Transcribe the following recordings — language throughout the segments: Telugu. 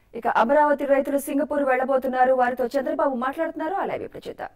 ఇక అమరావతి రైతులు సింగపూర్ వెళ్లబోతున్నారు వారితో చంద్రబాబు మాట్లాడుతున్నారు అలాగే ఇప్పుడు చూద్దాం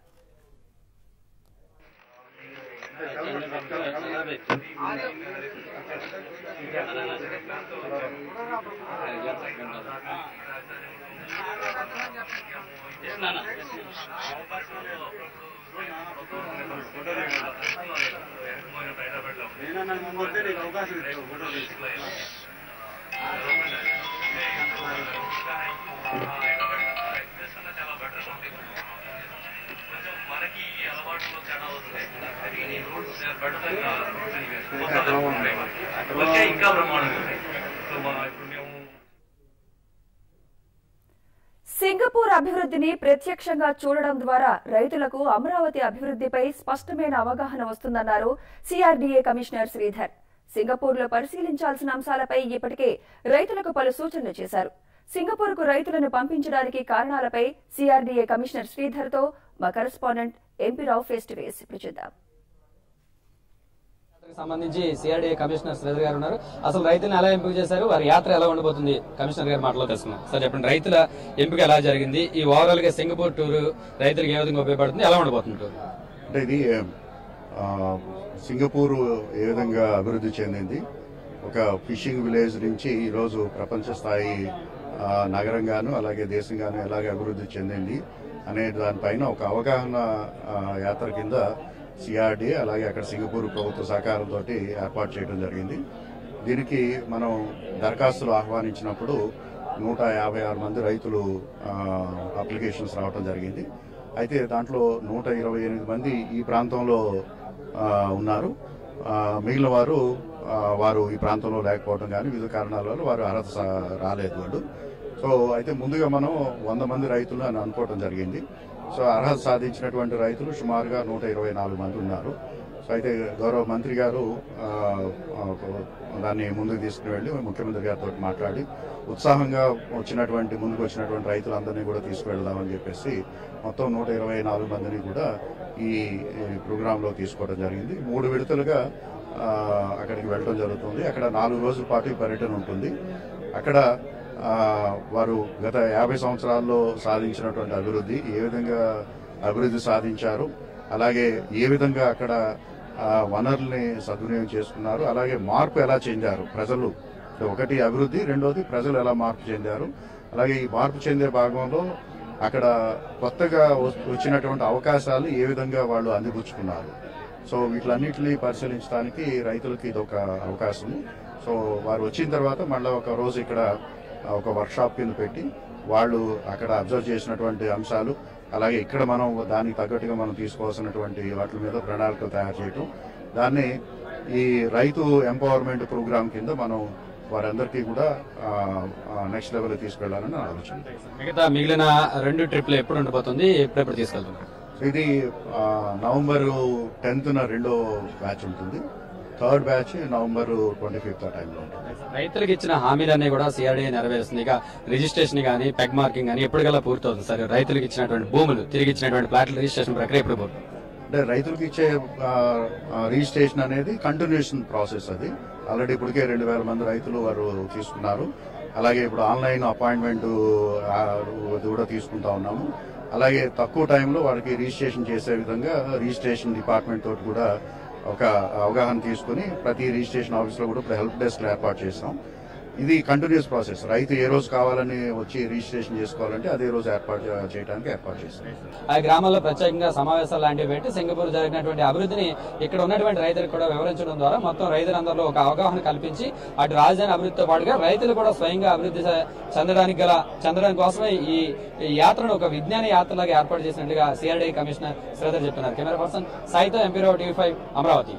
ఇంకా బ్రహ్మాండంగా ఉన్నాయి సో మా ఇప్పుడు మేము సింగపూర్ అభివృద్ధిని ప్రత్యక్షంగా చూడడం ద్వారా రైతులకు అమరావతి అభివృద్ధిపై స్పష్టమైన అవగాహన వస్తుందన్నారు సిఆర్డీఏ కమిషనర్ శ్రీధర్ సింగపూర్లో పరిశీలించాల్సిన అంశాలపై ఇప్పటికే రైతులకు పలు సూచనలు చేశారు సింగపూర్కు రైతులను పంపించడానికి కారణాలపై సిఆర్డీఏ కమిషనర్ శ్రీధర్తో మా correspondent MP Rao face to face ఇప్పుడు చూద్దాం యాత్రకు సంబంధించి సిఆర్డీఏ కమిషనర్ శ్రీధర్ గారు ఉన్నారు అసలు రైతులను ఎలా ఎంపిక చేశారు వారి యాత్ర ఎలా ఉండబోతుంది కమిషనర్ గారి మాటలో తెలుసుకున్నాం సార్ చెప్పండి రైతుల ఎంపిక ఎలా జరిగింది ఈ ఓవరాల్ గా సింగపూర్ టూర్ రైతులకు ఏ విధంగా ఉపయోగపడుతుంది ఎలా ఉండబోతుంది టూర్ అంటే ఇది ఆ, సింగపూర్ ఏ విధంగా అభివృద్ధి చెందింది ఒక ఫిషింగ్ విలేజ్ నుంచి ఈరోజు ప్రపంచ స్థాయి ఆ, నగరంగాను అలాగే దేశంగాను ఎలాగ అభివృద్ధి చెందింది అనే దానిపైన ఒక అవగాహన ఆ, యాత్ర కింద సిఆర్డి అలాగే అక్కడ సింగపూర్ ప్రభుత్వ సహకారంతో ఏర్పాటు చేయడం జరిగింది దీనికి మనం దరఖాస్తులు ఆహ్వానించినప్పుడు నూట యాభై ఆరు మంది రైతులు అప్లికేషన్స్ రావడం జరిగింది అయితే దాంట్లో నూట ఇరవై ఎనిమిది మంది ఈ ప్రాంతంలో ఆ, ఉన్నారు ఆ, మిగిలిన వారు ఆ, వారు ఈ ప్రాంతంలో లేకపోవడం కానీ వివిధ కారణాల వల్ల వారు అర్హత సా- రాలేదు వాళ్ళు సో అయితే ముందుగా మనం వంద మంది రైతులు అని అనుకోవడం జరిగింది సో అర్హత సాధించినటువంటి రైతులు సుమారుగా నూట ఇరవై నాలుగు మంది ఉన్నారు సో అయితే గౌరవ మంత్రి గారు ఆ, ఆ, దాన్ని ముందుకు తీసుకుని వెళ్ళి ముఖ్యమంత్రి గారితో మాట్లాడి ఉత్సాహంగా వచ్చినటువంటి ముందుకు వచ్చినటువంటి రైతులందరినీ కూడా తీసుకువెళ్దామని చెప్పేసి మొత్తం నూట ఇరవై నాలుగు మందిని కూడా ఈ ప్రోగ్రామ్ లో తీసుకోవడం జరిగింది మూడు విడతలుగా ఆ, అక్కడికి వెళ్ళడం జరుగుతుంది అక్కడ నాలుగు రోజుల పాటు ఈ పర్యటన ఉంటుంది అక్కడ ఆ, వారు గత యాభై సంవత్సరాల్లో సాధించినటువంటి అభివృద్ధి ఏ విధంగా అభివృద్ధి సాధించారు అలాగే ఏ విధంగా అక్కడ ఆ, వనరుల్ని సద్వినియోగం చేసుకున్నారు అలాగే మార్పు ఎలా చెందారు ప్రజలు ఒకటి అభివృద్ధి రెండోది ప్రజలు ఎలా మార్పు చెందారు అలాగే ఈ మార్పు చెందే భాగంలో అక్కడ కొత్తగా వస్- వచ్చినటువంటి అవకాశాలు ఏ విధంగా వాళ్ళు అందిపుచ్చుకున్నారు సో వీటిలన్నింటినీ పరిశీలించడానికి రైతులకి ఇది ఒక అవకాశం సో వారు వచ్చిన తర్వాత మళ్ళీ ఒక రోజు ఇక్కడ ఒక వర్క్షాప్ కింద పెట్టి వాళ్ళు అక్కడ అబ్జర్వ్ చేసినటువంటి అంశాలు అలాగే ఇక్కడ మనం దానికి తగ్గట్టుగా మనం తీసుకోవాల్సినటువంటి వాటి మీద ప్రణాళికలు తయారు చేయటం దాన్ని ఈ రైతు ఎంపవర్మెంట్ ప్రోగ్రామ్ కింద మనం వారందరికీ కూడా నెక్స్ట్ లెవెల్ తీసుకెళ్లాలని నా ఆలోచన మిగతా మిగిలిన రెండు ట్రిప్లు ఎప్పుడు ఉండబోతుంది ఎప్పుడెప్పుడు తీసుకెళ్తున్నారు సో ఇది ఆ, నవంబర్ టెన్త్ రెండో బ్యాచ్ ఉంటుంది third batch November twenty fifth ఆ టైంలో ఉంటుంది రైతులకు ఇచ్చిన హామీలన్నీ కూడా సిఆర్డీఏ నెరవేరుస్తుంది ఇక రిజిస్ట్రేషన్ కానీ పెగ్ మార్కింగ్ కానీ ఎప్పటికల్లా పూర్తవుతుంది సార్ రైతులకు ఇచ్చినటువంటి భూములు తిరిగి ఇచ్చినటువంటి ప్లాట్ల రిజిస్ట్రేషన్ ప్రక్రియ ఎప్పుడు పూర్తి అంటే రైతులకు ఇచ్చే ఆ, ఆ, రిజిస్ట్రేషన్ అనేది కంటిన్యూషన్ ప్రాసెస్ అది ఆల్రెడీ ఇప్పటికే రెండు వేల మంది రైతులు వారు తీసుకున్నారు అలాగే ఇప్పుడు ఆన్లైన్ అపాయింట్మెంట్ ఆ, అది కూడా తీసుకుంటా ఉన్నాము అలాగే తక్కువ టైంలో వారికి రిజిస్ట్రేషన్ చేసే విధంగా రిజిస్ట్రేషన్ డిపార్ట్మెంట్ తోటి కూడా ఒక అవగాహన తీసుకుని ప్రతి రిజిస్ట్రేషన్ ఆఫీస్ లో కూడా ఇప్పుడు హెల్ప్ డెస్క్ ఏర్పాటు చేస్తాం ఇది కంటిన్యూస్ ప్రాసెస్ రైతు ఏ రోజు కావాలని వచ్చి రిజిస్ట్రేషన్ చేసుకోవాలంటే అదే రోజు ఏర్పాటు చే- చేయడానికి ఏర్పాటు చేస్తాం ఆ గ్రామాల్లో ప్రత్యేకంగా సమావేశాలు లాంటివి పెట్టి సింగపూర్ జరిగినటువంటి అభివృద్ధిని ఇక్కడ ఉన్నటువంటి రైతులకు కూడా వివరించడం ద్వారా మొత్తం రైతులందరిలో ఒక అవగాహన కల్పించి అటు రాజధాని అభివృద్ధితో పాటుగా రైతులు కూడా స్వయంగా అభివృద్ధి చె- చెందడానికి గల చెందడానికి కోసమే ఈ ఈ యాత్రను ఒక విజ్ఞాన యాత్రలాగా ఏర్పాటు చేసినట్టుగా సిఆర్డీ కమిషనర్ శ్రీధర్ చెప్తున్నారు కెమెరా పర్సన్ సాయితో MP Rao TV five Amaravati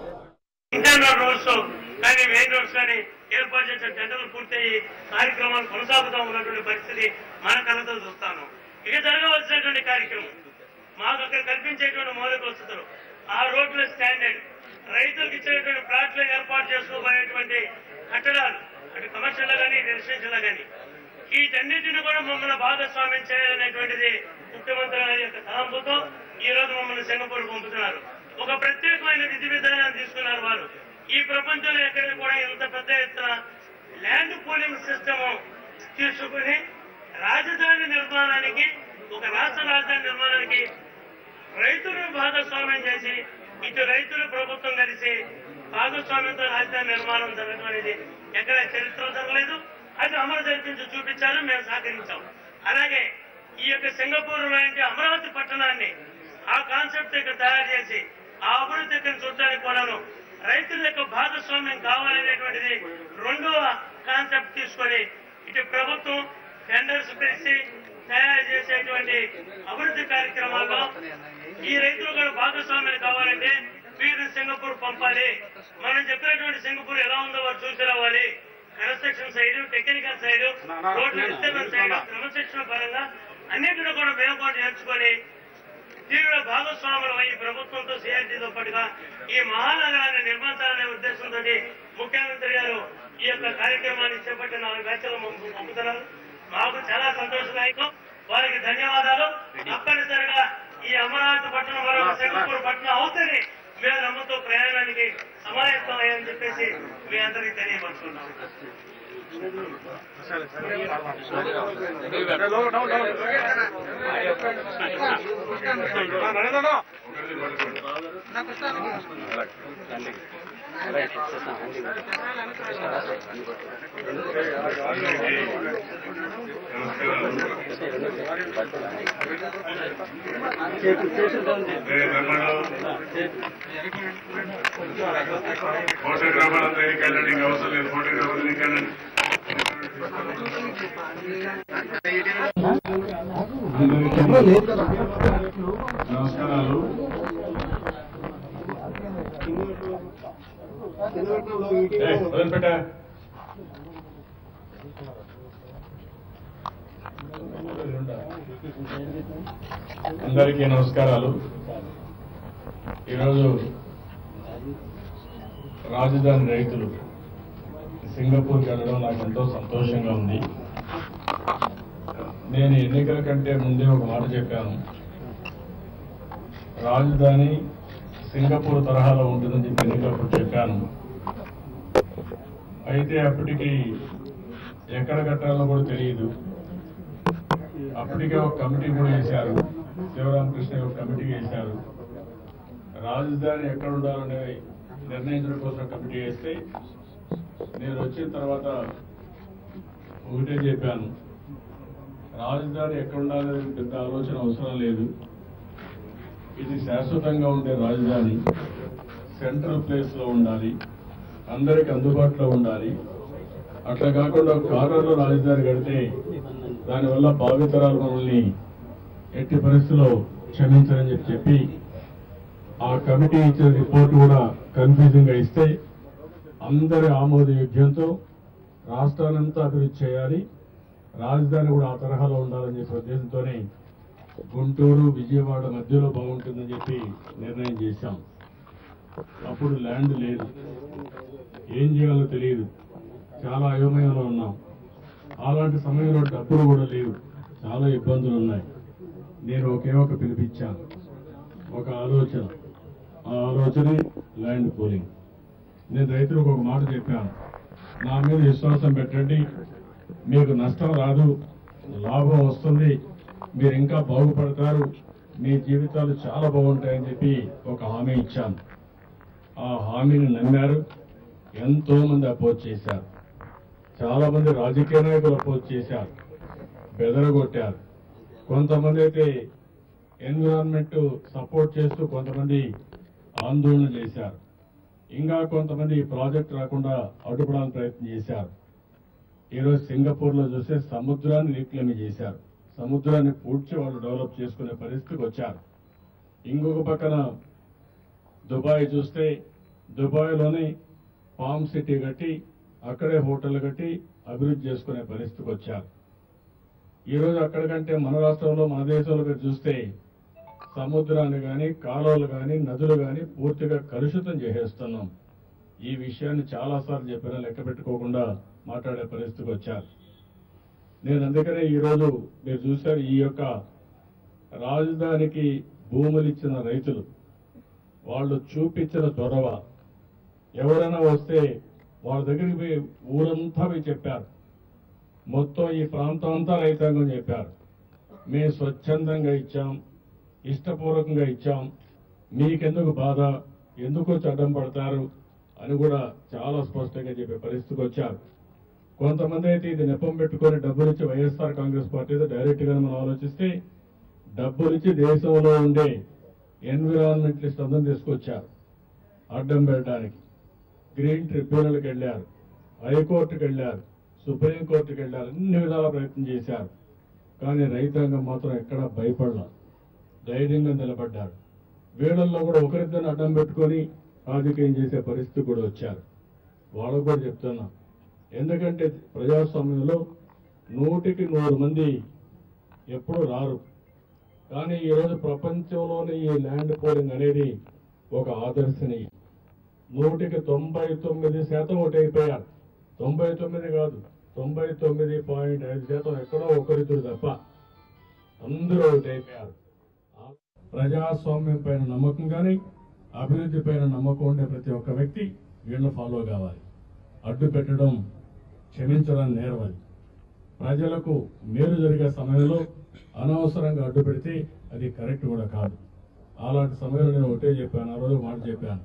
internal roads కానీ మెయిన్ రోడ్స్ కానీ ఏర్పాటు చేసిన టెండర్లు పూర్తయి కార్యక్రమాలు కొనసాగుతూ ఉన్నటువంటి పరిస్థితి మన కళ్ళతో చూస్తాను ఇక జరగవలసినటువంటి కార్యక్రమం మాకు అక్కడ కల్పించేటువంటి మౌలిక వసతులు ఆ రోడ్ల స్టాండర్డ్ రైతులకు ఇచ్చేటువంటి ప్లాట్లు ఏర్పాటు చేసుకోబోయేటువంటి కట్టడాలు అటు కమర్షియల్ కానీ రెసిడెన్షియల్ కానీ వీటన్నిటిని కూడా మమ్మల్ని భాగస్వామ్యం చేయాలనేటువంటిది ముఖ్యమంత్రి గారి యొక్క తలంపుతో ఈ రోజు మమ్మల్ని సింగపూర్ పంపుతున్నారు ఒక ప్రత్యేకమైన విధి విధానాన్ని తీసుకున్నారు వారు ఈ ప్రపంచంలో ఎక్కడ కూడా ఇంత పెద్ద ఎత్తున ల్యాండ్ పూలింగ్ సిస్టమ్ తీసుకుని రాజధాని నిర్మాణానికి ఒక రాష్ట్ర రాజధాని నిర్మాణానికి రైతులను భాగస్వామ్యం చేసి ఇటు రైతులు ప్రభుత్వం కలిసి భాగస్వామ్యంతో రాజధాని నిర్మాణం జరగడం అనేది ఎక్కడ చరిత్ర జరగలేదు అది అమలు జరిపించి చూపించాలని మేము సహకరించాం అలాగే ఈ యొక్క సింగపూర్ లాంటి అమరావతి పట్టణాన్ని ఆ కాన్సెప్ట్ ఇక్కడ తయారు చేసి ఆ అభివృద్ధి ఇక్కడ చూడడానికి కూడాను రైతుల యొక్క భాగస్వామ్యం కావాలనేటువంటిది రెండవ కాన్సెప్ట్ తీసుకొని ఇటు ప్రభుత్వం టెండర్స్ పిలిచి తయారు చేసేటువంటి అభివృద్ధి కార్యక్రమాల్లో ఈ రైతులు కూడా భాగస్వామ్యాలు కావాలంటే వీరిని సింగపూర్ పంపాలి మనం చెప్పినటువంటి సింగపూర్ ఎలా ఉందో వారు చూసి రావాలి కన్స్ట్రక్షన్ సైడ్ టెక్నికల్ సైడ్ రోడ్ల విస్తరణ సైడ్ క్రమశిక్షణ పరంగా అన్నింటినీ కూడా మేము కూడా నేర్చుకొని దీనిలో భాగస్వాములు ఈ ప్రభుత్వంతో సిఆర్టీతో పాటుగా ఈ మహానగరాన్ని నిర్మించాలనే ఉద్దేశంతో ముఖ్యమంత్రి గారు ఈ యొక్క కార్యక్రమాన్ని చేపట్టిన నాలుగు బ్యాచ్లు పంపుతున్నారు మాకు చాలా సంతోషదాయకం వారికి ధన్యవాదాలు తప్పనిసరిగా ఈ అమరావతి పట్టణం మరొక సింగపూర్ పట్టణం అవుతుంది మేము నమ్మతో ప్రయాణానికి సమాయత్తమయ్యని చెప్పేసి మీ అందరికీ తెలియపరుచుకున్నాం ఫోటోగ్రాఫర్ అంతా ఎన్నికెళ్ళండి ఇంకా అవసరం లేదు ఫోటోగ్రాఫర్ ఎన్నికెళ్ళండి నమస్కారాలు ఏయ్, వదిలిపెట్టా అందరికీ నమస్కారాలు ఈరోజు రాజధాని రైతులు సింగపూర్కి వెళ్ళడం నాకు ఎంతో సంతోషంగా ఉంది నేను ఎన్నికల కంటే ముందే ఒక మాట చెప్పాను రాజధాని సింగపూర్ తరహాలో ఉంటుందని చెప్పి ఎన్నికలప్పుడు చెప్పాను అయితే అప్పటికి ఎక్కడ కట్టాలో కూడా తెలియదు అప్పటికే ఒక కమిటీ కూడా వేశారు శివరామకృష్ణ ఒక కమిటీ వేశారు రాజధాని ఎక్కడ ఉండాలనే నిర్ణయించడం కోసం కమిటీ వేస్తే నేను వచ్చిన తర్వాత ఒకటే చెప్పాను రాజధాని ఎక్కడ ఉండాలనే పెద్ద ఆలోచన అవసరం లేదు ఇది శాశ్వతంగా ఉండే రాజధాని సెంట్రల్ ప్లేస్ లో ఉండాలి అందరికి అందుబాటులో ఉండాలి అట్లా కాకుండా కార్నర్లో రాజధాని కడితే దానివల్ల భావితరాలు మనల్ని ఎట్టి పరిస్థితుల్లో క్షమించాలని చెప్పి చెప్పి ఆ కమిటీ ఇచ్చిన రిపోర్ట్ కూడా కన్ఫ్యూజింగ్ గా ఇస్తే అందరి ఆమోదయోగ్యంతో రాష్ట్రానంతా అభివృద్ధి చేయాలి రాజధాని కూడా ఆ తరహాలో ఉండాలని చెప్పి ఉద్దేశంతోనే గుంటూరు విజయవాడ మధ్యలో బాగుంటుందని చెప్పి నిర్ణయం చేశాం అప్పుడు ల్యాండ్ లేదు ఏం చేయాలో తెలియదు చాలా అయోమయంలో ఉన్నాం అలాంటి సమయంలో డబ్బులు కూడా లేవు చాలా ఇబ్బందులు ఉన్నాయి నేను ఒకే ఒక పిలిపించాను ఒక ఆలోచన ఆ ఆలోచనే ల్యాండ్ పూలింగ్ నేను రైతులకు ఒక మాట చెప్పాను నా మీద విశ్వాసం పెట్టండి మీకు నష్టం రాదు లాభం వస్తుంది మీరు ఇంకా బాగుపడతారు మీ జీవితాలు చాలా బాగుంటాయని చెప్పి ఒక హామీ ఇచ్చాను ఆ హామీని నమ్మారు ఎంతో మంది అపోజ్ చేశారు చాలా మంది రాజకీయ నాయకులు అపోజ్ చేశారు బెదరగొట్టారు కొంతమంది అయితే ఎన్విరాన్మెంట్ సపోర్ట్ చేస్తూ కొంతమంది ఆందోళన చేశారు ఇంకా కొంతమంది ఈ ప్రాజెక్ట్ రాకుండా అడ్డుపడాలని ప్రయత్నం చేశారు ఈరోజు సింగపూర్ లో చూస్తే సముద్రాన్ని రీక్లెయిమ్ చేశారు సముద్రాన్ని పూడ్చి వాళ్ళు డెవలప్ చేసుకునే పరిస్థితికి వచ్చారు ఇంకొక పక్కన దుబాయ్ చూస్తే దుబాయ్లోనే పామ్ సిటీ కట్టి అక్కడే హోటల్ కట్టి అభివృద్ధి చేసుకునే పరిస్థితికి వచ్చారు ఈరోజు అక్కడికంటే మన రాష్ట్రంలో మన దేశంలో మీరు చూస్తే సముద్రాన్ని కానీ కాలువలు కానీ నదులు కానీ పూర్తిగా కలుషితం చేసేస్తున్నాం ఈ విషయాన్ని చాలాసార్లు చెప్పినా లెక్క పెట్టుకోకుండా మాట్లాడే పరిస్థితికి వచ్చారు నేను అందుకనే ఈరోజు మీరు చూశారు ఈ యొక్క రాజధానికి భూములు ఇచ్చిన రైతులు వాళ్ళు చూపించిన చొరవ ఎవరైనా వస్తే వాళ్ళ దగ్గరికి పోయి ఊరంతా పోయి చెప్పారు మొత్తం ఈ ప్రాంతం అంతా రైతాంగం చెప్పారు మేము స్వచ్ఛందంగా ఇచ్చాం ఇష్టపూర్వకంగా ఇచ్చాం మీకెందుకు బాధ ఎందుకు వచ్చి అడ్డం పడతారు అని కూడా చాలా స్పష్టంగా చెప్పే పరిస్థితికి వచ్చారు కొంతమంది అయితే ఇది నెపం పెట్టుకొని డబ్బులు ఇచ్చి వైఎస్ఆర్ కాంగ్రెస్ పార్టీతో డైరెక్ట్ గా మనం ఆలోచిస్తే డబ్బులు ఇచ్చి దేశంలో ఉండే ఎన్విరాన్మెంటలిస్ట్ అందరం తీసుకొచ్చారు అడ్డం పెట్టడానికి గ్రీన్ ట్రిబ్యునల్కి వెళ్ళారు హైకోర్టుకి వెళ్ళారు సుప్రీంకోర్టుకి వెళ్ళారు అన్ని విధాల ప్రయత్నం చేశారు కానీ రైతాంగం మాత్రం ఎక్కడా భయపడలా ధైర్యంగా నిలబడ్డారు వీళ్ళల్లో కూడా ఒకరిద్దరిని అడ్డం పెట్టుకొని రాజకీయం చేసే పరిస్థితి కూడా వచ్చారు వాళ్ళకు కూడా చెప్తున్నా ఎందుకంటే ప్రజాస్వామ్యంలో నూటికి నూరు మంది ఎప్పుడు రారు కానీ ఈరోజు ప్రపంచంలోని ఈ ల్యాండ్ పోలింగ్ అనేది ఒక ఆదర్శనీయం నూటికి తొంభై తొమ్మిది శాతం ఓటైపోయారు తొంభై తొమ్మిది కాదు తొంభై తొమ్మిది పాయింట్ ఐదు శాతం ఎక్కడో ఒకరిద్దరు తప్ప అందరూ ఓటైపోయారు ప్రజాస్వామ్యం పైన నమ్మకం కానీ అభివృద్ధి పైన నమ్మకం ఉండే ప్రతి ఒక్క వ్యక్తి వీళ్ళని ఫాలో కావాలి అడ్డు పెట్టడం క్షమించడం నేరవది ప్రజలకు మేలు జరిగే సమయంలో అనవసరంగా అడ్డు పెడితే అది కరెక్ట్ కూడా కాదు అలాంటి సమయంలో నేను ఒకటే చెప్పాను ఆ రోజు ఒక మాట చెప్పాను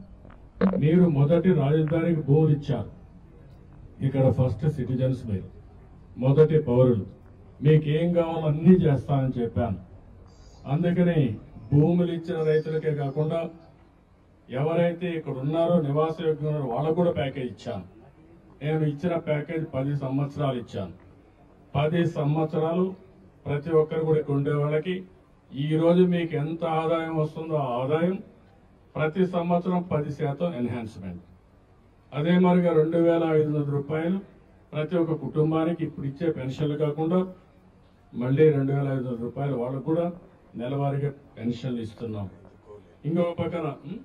మీరు మొదటి రాజధానికి భూములు ఇచ్చారు ఇక్కడ ఫస్ట్ సిటిజన్స్ మీరు మొదటి పౌరులు మీకేం కావాలో అన్నీ చేస్తానని చెప్పాను అందుకని భూములు ఇచ్చిన రైతులకే కాకుండా ఎవరైతే ఇక్కడ ఉన్నారో నివాస యోగ్యం ఉన్నారో వాళ్ళకు కూడా ప్యాకేజ్ ఇచ్చాను నేను ఇచ్చిన ప్యాకేజ్ పది సంవత్సరాలు ఇచ్చాను పది సంవత్సరాలు ప్రతి ఒక్కరు కూడా ఇక్కడ ఉండే వాళ్ళకి ఈ రోజు మీకు ఎంత ఆదాయం వస్తుందో ఆ ఆదాయం ప్రతి సంవత్సరం పది శాతం ఎన్హాన్స్మెంట్ అదే మరిగా రెండు వేల ఐదు వందల రూపాయలు ప్రతి ఒక్క కుటుంబానికి ఇప్పుడు ఇచ్చే పెన్షన్లు కాకుండా మళ్ళీ రెండు వేల ఐదు వందల రూపాయలు వాళ్ళకు కూడా నెలవారీగా పెన్షన్లు ఇస్తున్నాం ఇంకొక పక్కన ఉం?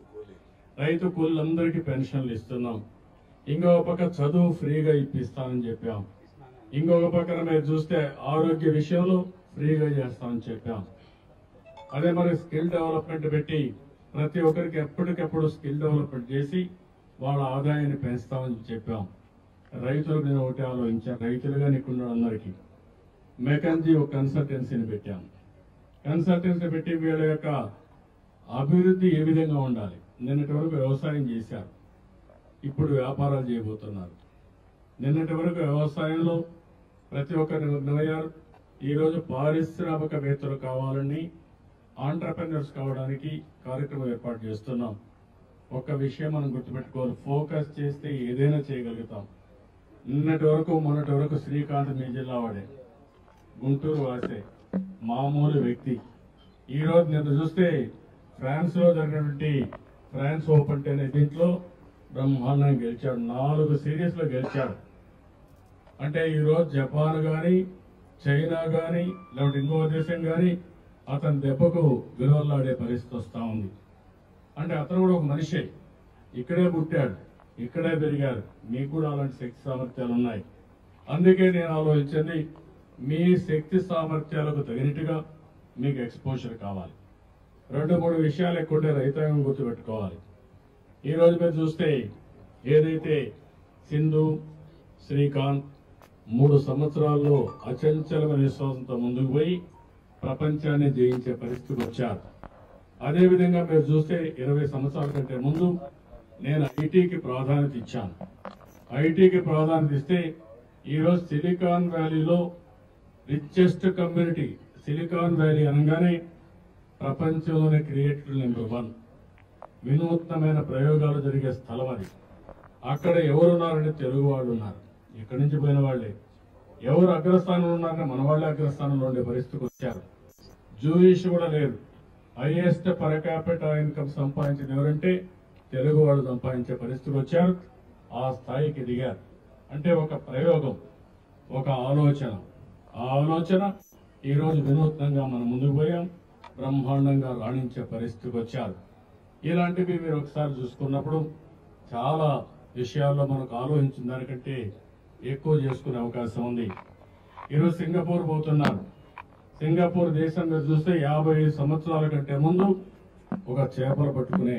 రైతు కూలీలందరికీ పెన్షన్లు ఇస్తున్నాం ఇంకొక పక్క చదువు ఫ్రీగా ఇప్పిస్తానని చెప్పాం ఇంకొక పక్కన మీరు చూస్తే ఆరోగ్య విషయంలో ఫ్రీగా చేస్తామని చెప్పాం అదే మరి స్కిల్ డెవలప్మెంట్ పెట్టి ప్రతి ఒక్కరికి ఎప్పటికెప్పుడు స్కిల్ డెవలప్మెంట్ చేసి వాళ్ళ ఆదాయాన్ని పెంచుతామని చెప్పాం రైతులకు నేను ఒకటి ఆలోచించాను రైతులుగా నీకున్న అందరికీ మెకన్జీ ఒక కన్సల్టెన్సీని పెట్టాం కన్సల్టెన్సీ పెట్టి వీళ్ళ యొక్క అభివృద్ధి ఏ విధంగా ఉండాలి నిన్నటి వరకు వ్యవసాయం చేశారు ఇప్పుడు వ్యాపారాలు చేయబోతున్నారు నిన్నటి వరకు వ్యవసాయంలో ప్రతి ఒక్కరు నిమగ్నమయ్యారు ఈరోజు పారిశ్రామికవేత్తలు కావాలని ఆంటర్ప్రెనర్స్ కావడానికి కార్యక్రమం ఏర్పాటు చేస్తున్నాం ఒక్క విషయం మనం గుర్తుపెట్టుకోవాలి ఫోకస్ చేస్తే ఏదైనా చేయగలుగుతాం నిన్నటి వరకు మొన్నటి వరకు శ్రీకాంత్ మీ జిల్లా వాడే గుంటూరు వాసే మామూలు వ్యక్తి ఈ రోజు నేను చూస్తే ఫ్రాన్స్ లో జరిగినటువంటి ఫ్రాన్స్ ఓపెన్ టెన్నిస్ దీంట్లో బ్రహ్మాండంగా గెలిచాడు నాలుగు సిరీస్ లో గెలిచాడు అంటే ఈ రోజు జపాన్ గాని చైనా గాని లేకపోతే ఇంకో దేశం గాని అతని దెబ్బకు విలువలాడే పరిస్థితి వస్తా ఉంది అంటే అతను కూడా ఒక మనిషే ఇక్కడే పుట్టాడు ఇక్కడే పెరిగారు మీకు కూడా అలాంటి శక్తి సామర్థ్యాలు ఉన్నాయి అందుకే నేను ఆలోచించింది మీ శక్తి సామర్థ్యాలకు తగినట్టుగా మీకు ఎక్స్పోజర్ కావాలి రెండు మూడు విషయాలు ఎక్కువ రైతాంగం గుర్తుపెట్టుకోవాలి ఈ రోజు మీరు చూస్తే ఏదైతే సింధు శ్రీకాంత్ మూడు సంవత్సరాల్లో అచంచలమైన విశ్వాసంతో ముందుకు పోయి ప్రపంచాన్ని జయించే పరిస్థితికి వచ్చారు అదేవిధంగా మీరు చూస్తే ఇరవై సంవత్సరాల కంటే ముందు నేను ఐటీకి ప్రాధాన్యత ఇచ్చాను ఐటీకి ప్రాధాన్యత ఇస్తే ఈరోజు సిలికాన్ వ్యాలీలో రిచెస్ట్ కమ్యూనిటీ సిలికాన్ వ్యాలీ అనగానే ప్రపంచంలోనే క్రియేటెడ్ నెంబర్ వన్ వినూత్నమైన ప్రయోగాలు జరిగే స్థలం అది అక్కడ ఎవరున్నారంటే తెలుగు వాళ్ళు ఉన్నారు ఎక్కడి నుంచి పోయిన వాళ్ళే ఎవరు అగ్రస్థానంలో ఉన్నారంటే మన వాళ్ళే అగ్రస్థానంలో ఉండే పరిస్థితికి వచ్చారు జూయిష్ కూడా లేదు హైయెస్ట్ పర్ క్యాపిటల్ ఇన్కమ్ సంపాదించేది ఎవరంటే తెలుగు వాళ్ళు సంపాదించే పరిస్థితికి వచ్చారు ఆ స్థాయికి దిగారు అంటే ఒక ప్రయోగం ఒక ఆలోచన ఆ ఆలోచన ఈ రోజు వినూత్నంగా మనం ముందుకు పోయాం బ్రహ్మాండంగా రాణించే పరిస్థితికి వచ్చారు ఇలాంటివి మీరు ఒకసారి చూసుకున్నప్పుడు చాలా విషయాల్లో మనకు ఆలోచించిన దానికంటే ఎక్కువ చేసుకునే అవకాశం ఉంది ఈరోజు సింగపూర్ పోతున్నారు సింగపూర్ దేశం మీరు చూస్తే యాభై ఐదు సంవత్సరాల కంటే ముందు ఒక చేపలు పట్టుకునే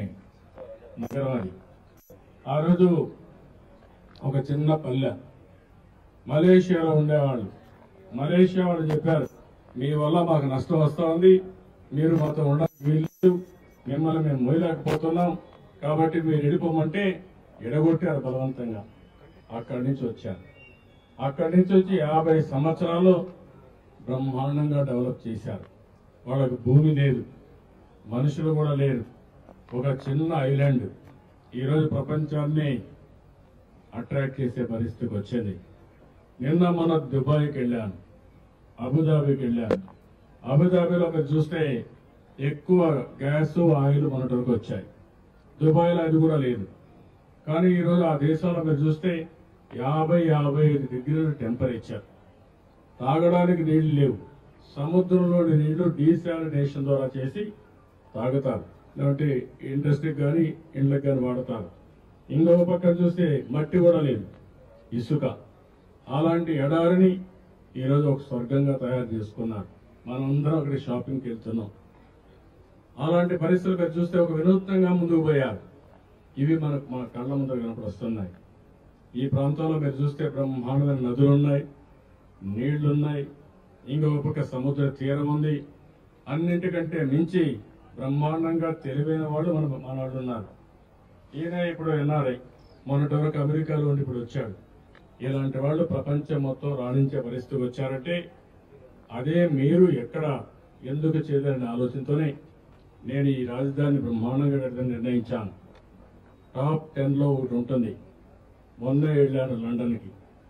నగరం అది ఆ రోజు ఒక చిన్న పల్లె మలేషియాలో ఉండేవాళ్ళు మలేషియా వాళ్ళు చెప్పారు మీ వల్ల మాకు నష్టం వస్తా ఉంది మీరు మాతో ఉండడానికి వీల్లేదు మిమ్మల్ని మేము మోయలేకపోతున్నాం కాబట్టి మీరు వెళ్ళిపోమంటే ఎడగొట్టారు బలవంతంగా అక్కడి నుంచి వచ్చారు అక్కడి నుంచి వచ్చి యాభై సంవత్సరాలు బ్రహ్మాండంగా డెవలప్ చేశారు వాళ్ళకి భూమి లేదు మనుషులు కూడా లేరు ఒక చిన్న ఐలాండ్ ఈరోజు ప్రపంచాన్ని అట్రాక్ట్ చేసే పరిస్థితికి వచ్చింది నిన్న మన దుబాయ్కి వెళ్ళాను అబుదాబికి వెళ్ళాను అబుదాబిలో మీరు చూస్తే ఎక్కువ గ్యాస్ ఆయిల్ మన వరకు వచ్చాయి దుబాయ్లో అది కూడా లేదు కానీ ఈరోజు ఆ దేశంలో మీరు చూస్తే యాభై యాభై ఐదు డిగ్రీల టెంపరేచర్ తాగడానికి నీళ్లు లేవు సముద్రంలోని నీళ్లు డీశాలినేషన్ ద్వారా చేసి తాగుతారు లేదంటే ఇండస్ట్రీకి కానీ ఇండ్లకు కానీ వాడతారు ఇంకొక పక్కన చూస్తే మట్టి కూడా లేదు ఇసుక అలాంటి ఎడారిని ఈరోజు ఒక స్వర్గంగా తయారు చేసుకున్నారు మనందరం అక్కడ షాపింగ్కి వెళ్తున్నాం అలాంటి పరిస్థితులు మీరు చూస్తే ఒక వినూత్నంగా ముందుకు పోయారు ఇవి మనకు మన కళ్ళ ముందర కనపడి వస్తున్నాయి ఈ ప్రాంతంలో మీరు చూస్తే బ్రహ్మాండమైన నదులు ఉన్నాయి నీళ్లున్నాయి ఇంకొక పక్క సముద్ర తీరం ఉంది అన్నింటికంటే మించి బ్రహ్మాండంగా తెలివైన వాళ్ళు మన మన వాళ్ళు ఉన్నారు ఈయన ఇప్పుడు ఎన్ఆర్ఐ మొన్నటి వరకు అమెరికాలో ఉండి ఇప్పుడు వచ్చాడు ఇలాంటి వాళ్ళు ప్రపంచం మొత్తం రాణించే పరిస్థితికి వచ్చారంటే అదే మీరు ఎక్కడ ఎందుకు చేయలేని ఆలోచనతోనే నేను ఈ రాజధాని బ్రహ్మాండంగా కట్టదని నిర్ణయించాను టాప్ టెన్ లో ఒకటి ఉంటుంది మొన్నే వెళ్ళాను లండన్కి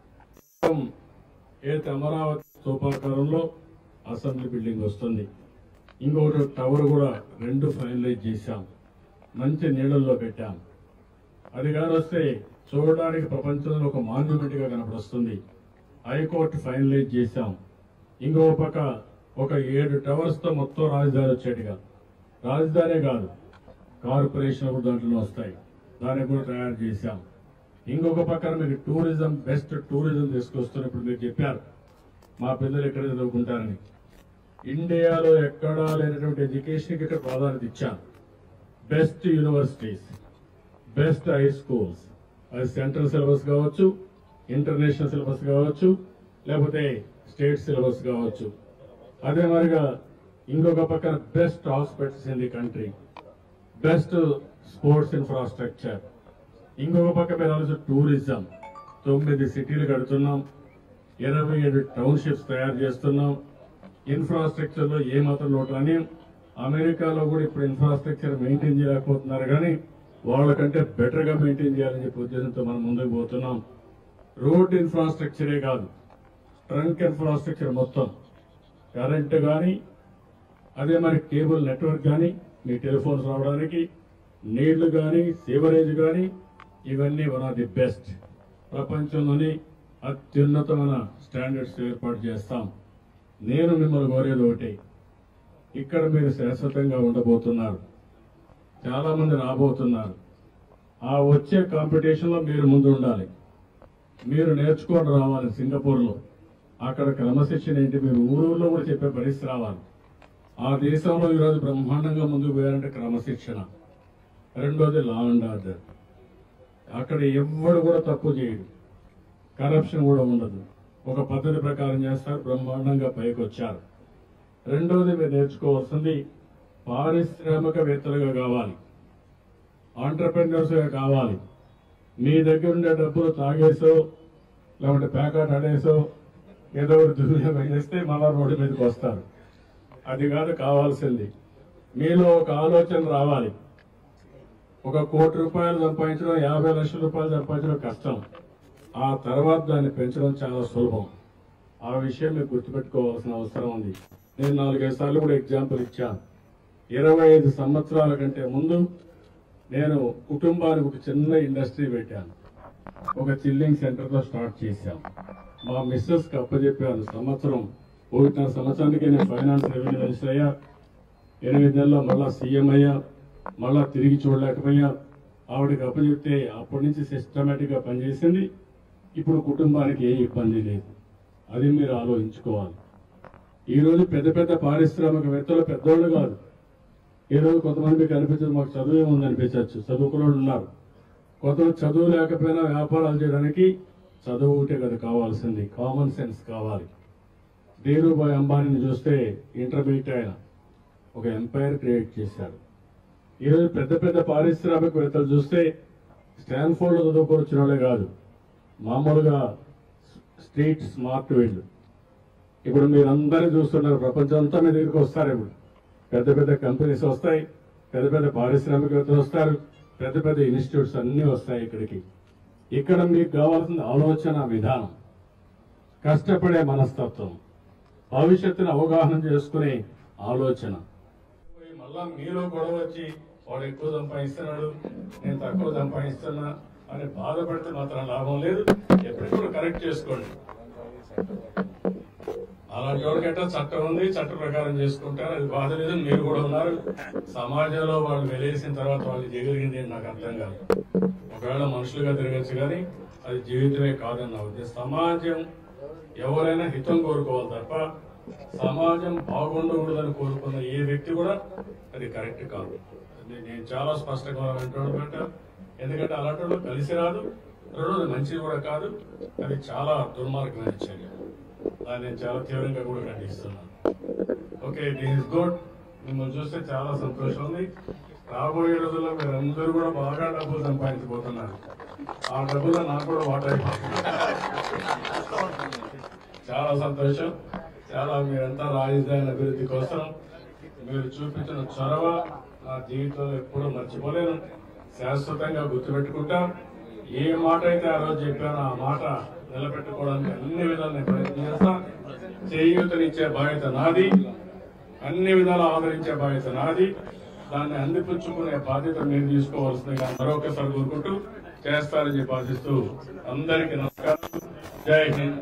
ఏదైతే అమరావతి స్థూపాకారంలో అసెంబ్లీ బిల్డింగ్ వస్తుంది ఇంకొకటి టవర్ కూడా రెండు ఫైనలైజ్ చేశాం మంచి నీళ్ళల్లో పెట్టాం అది కానీ వస్తే చూడడానికి ప్రపంచంలో ఒక మాన్యుమెంట్ గా కనపడొస్తుంది హైకోర్టు ఫైనలైజ్ చేశాం ఇంకో పక్క ఒక ఏడు టవర్స్ తో మొత్తం రాజధాని వచ్చేట్టుగా రాజధానే కాదు కార్పొరేషన్ కూడా దాంట్లో వస్తాయి దాన్ని కూడా తయారు చేశాం ఇంకొక పక్కన మీకు టూరిజం బెస్ట్ టూరిజం తీసుకొస్తున్న ఇప్పుడు మీరు చెప్పారు మా పిల్లలు ఎక్కడ చదువుకుంటారని ఇండియాలో ఎక్కడా లేనటువంటి ఎడ్యుకేషన్కి ఇక్కడ ప్రాధాన్యత ఇచ్చాం best universities best high schools అది సెంట్రల్ సిలబస్ కావచ్చు ఇంటర్నేషనల్ సిలబస్ కావచ్చు లేకపోతే స్టేట్ సిలబస్ కావచ్చు అదే మరిగా ఇంకొక పక్కన best hospitals in the country best sports infrastructure ఇంకొక పక్క మీద ఆలోచన టూరిజం తొమ్మిది సిటీలు కడుతున్నాం ఇరవై ఏడు టౌన్షిప్స్ తయారు చేస్తున్నాం ఇన్ఫ్రాస్ట్రక్చర్ లో ఏ మాత్రం లోటు అని అమెరికాలో కూడా ఇప్పుడు ఇన్ఫ్రాస్ట్రక్చర్ మెయింటైన్ చేయలేకపోతున్నారు కానీ వాళ్ళకంటే బెటర్ గా మెయింటైన్ చేయాలని చెప్పి ఉద్దేశంతో మనం ముందుకు పోతున్నాం రోడ్ ఇన్ఫ్రాస్ట్రక్చరే కాదు ట్రంక్ ఇన్ఫ్రాస్ట్రక్చర్ మొత్తం కరెంట్ కానీ అదే మరి కేబుల్ నెట్వర్క్ కానీ మీ టెలిఫోన్స్ రావడానికి నీళ్లు కానీ సీవరేజ్ కానీ ఇవన్నీ వన్ ఆఫ్ ది బెస్ట్ ప్రపంచంలోని అత్యున్నతమైన స్టాండర్డ్స్ ఏర్పాటు చేస్తాం నేను మిమ్మల్ని కోరేది ఒకటి ఇక్కడ మీరు శాశ్వతంగా ఉండబోతున్నారు చాలా మంది రాబోతున్నారు ఆ వచ్చే కాంపిటీషన్ లో మీరు ముందు ఉండాలి మీరు నేర్చుకొని రావాలి సింగపూర్ లో అక్కడ క్రమశిక్షణ ఏంటి మీరు ఊరూరులో కూడా చెప్పే పరిస్థితి రావాలి ఆ దేశంలో ఈరోజు బ్రహ్మాండంగా ముందుకు పోయారంటే క్రమశిక్షణ రెండోది లా అండ్ ఆర్డర్ అక్కడ ఎవ్వడు కూడా తప్పు చేయడు కరప్షన్ కూడా ఉండదు ఒక పద్ధతి ప్రకారం చేస్తారు బ్రహ్మాండంగా పైకి వచ్చారు రెండోది మీరు నేర్చుకోవాల్సింది పారిశ్రామికవేత్తలుగా కావాలి ఆంటర్ప్రెన్యూర్స్ గా కావాలి మీ దగ్గర ఉండే డబ్బులు తాగేసో లేకుంటే ప్యాకెట్ అడేసో ఏదో ఒకటి దుర్వినియోగం చేస్తే మళ్ళా రోడ్డు మీదకి వస్తారు అది కాదు కావాల్సింది మీలో ఒక ఆలోచన రావాలి ఒక కోటి రూపాయలు సంపాదించడం యాభై లక్షల రూపాయలు సంపాదించడం కష్టం ఆ తర్వాత దాన్ని పెంచడం చాలా సులభం ఆ విషయం మీకు గుర్తుపెట్టుకోవాల్సిన అవసరం ఉంది నేను నాలుగైదు సార్లు కూడా ఎగ్జాంపుల్ ఇచ్చాను ఇరవై ఐదు సంవత్సరాల కంటే ముందు నేను కుటుంబానికి ఒక చిన్న ఇండస్ట్రీ పెట్టాను ఒక చిల్లింగ్ సెంటర్ తో స్టార్ట్ చేశాం మా మిస్సెస్ కి అప్పచెప్పాను సంవత్సరం ఒకటిన్నర సంవత్సరానికి నేను ఫైనాన్స్ రెవెన్యూ మినిస్టర్ అయ్యా ఎనిమిది నెలల్లో మళ్ళా సీఎం అయ్యా మళ్ళా తిరిగి చూడలేకపోయా ఆవిడకి అప్పచెప్తే అప్పటి నుంచి సిస్టమేటిక్ గా పనిచేసింది ఇప్పుడు కుటుంబానికి ఏ ఇబ్బంది లేదు అది మీరు ఆలోచించుకోవాలి ఈ రోజు పెద్ద పెద్ద పారిశ్రామికవేత్తలు పెద్దోళ్ళు కాదు ఈ రోజు కొంతమంది మీకు అనిపించదు మాకు చదువు ఏముంది అనిపించవచ్చు చదువుకున్న వాళ్ళు ఉన్నారు కొంతమంది చదువు లేకపోయినా వ్యాపారాలు చేయడానికి చదువు ఉంటే కదా కావాల్సింది కామన్ సెన్స్ కావాలి ధీరుభాయ్ అంబానీని చూస్తే ఇంటర్మీడియట్ ఆయన ఒక ఎంపైర్ క్రియేట్ చేశాడు ఈరోజు పెద్ద పెద్ద పారిశ్రామికవేత్తలు చూస్తే స్టాన్ఫోర్డ్లో చదువుకొని వచ్చిన వాళ్ళే కాదు మామూలుగా స్ట్రీట్ స్మార్ట్ వీళ్ళు ఇప్పుడు మీరు అందరూ చూస్తున్నారు ప్రపంచం అంతా మీ దగ్గరికి వస్తారు ఇప్పుడు పెద్ద పెద్ద కంపెనీస్ వస్తాయి పెద్ద పెద్ద పారిశ్రామికవేత్తలు వస్తారు పెద్ద పెద్ద ఇన్స్టిట్యూట్స్ అన్నీ వస్తాయి ఇక్కడికి ఇక్కడ మీకు కావాల్సిన ఆలోచన విధానం కష్టపడే మనస్తత్వం భవిష్యత్తును అవగాహన చేసుకునే ఆలోచన మళ్ళా మీలో గొడవ వచ్చి వాడు ఎక్కువ సంపాదిస్తున్నాడు నేను తక్కువ సంపాదిస్తున్నా అని బాధపడితే మాత్రం లాభం లేదు ఎప్పటికీ కూడా కరెక్ట్ చేసుకోండి అలాంటి వాడికంటే చట్టం ఉంది చట్ట ప్రకారం చేసుకుంటారు అది బాధ లేదు మీరు కూడా ఉన్నారు సమాజంలో వాళ్ళు వెలేసిన తర్వాత వాళ్ళు జరిగింది ఏంటి నాకు అర్థం కాదు ఒకవేళ మనుషులుగా తిరగచ్చు కానీ అది జీవితమే కాదని నా ఉద్దేశం సమాజం ఎవరైనా హితం కోరుకోవాలి తప్ప సమాజం బాగుండకూడదని కోరుకున్న ఏ వ్యక్తి కూడా అది కరెక్ట్ కాదు అది నేను చాలా స్పష్టంగా అంటున్నాడు బట్ ఎందుకంటే అలాంటి వాళ్ళు కలిసి రాదు రెండోది మంచిది కూడా కాదు అది చాలా దుర్మార్గమైన చర్య దాన్ని నేను చాలా తీవ్రంగా కూడా ఖండిస్తున్నాను ఓకే దిస్ ఇస్ గుడ్ మిమ్మల్ని చూస్తే చాలా సంతోషం ఉంది రాబోయే రోజుల్లో మీరు అందరూ కూడా బాగా డబ్బులు సంపాదించబోతున్నారు ఆ డబ్బులో నాకు కూడా వాటా అయిపోతుంది. చాలా సంతోషం చాలా మీరంతా రాజధాని అభివృద్ధి కోసం మీరు చూపించిన చొరవ నా జీవితంలో ఎప్పుడూ మర్చిపోలేను శాశ్వతంగా గుర్తుపెట్టుకుంటాం ఏ మాట అయితే ఆ రోజు చెప్పానో ఆ మాట నిలబెట్టుకోవడానికి అన్ని విధాలు నేను ప్రయత్నం చేస్తాను చేయూతనిచ్చే బాధ్యత నాది అన్ని విధాలు ఆదరించే బాధ్యత నాది దాన్ని అందిపుచ్చుకునే బాధ్యత మీరు తీసుకోవాల్సిందిగా మరొకసారి కోరుకుంటూ చేస్తారని చెప్పి ఆశిస్తూ అందరికీ నమస్కారం జై హింద్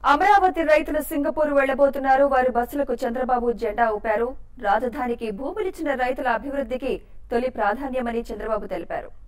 అమరావతి రైతులు సింగపూర్ వెళ్లబోతున్నారు వారి బస్సులకు చంద్రబాబు జెండా ఊపారు రాజధానికి భూములిచ్చిన రైతుల అభివృద్ధికి తొలి ప్రాధాన్యమని చంద్రబాబు తెలిపారు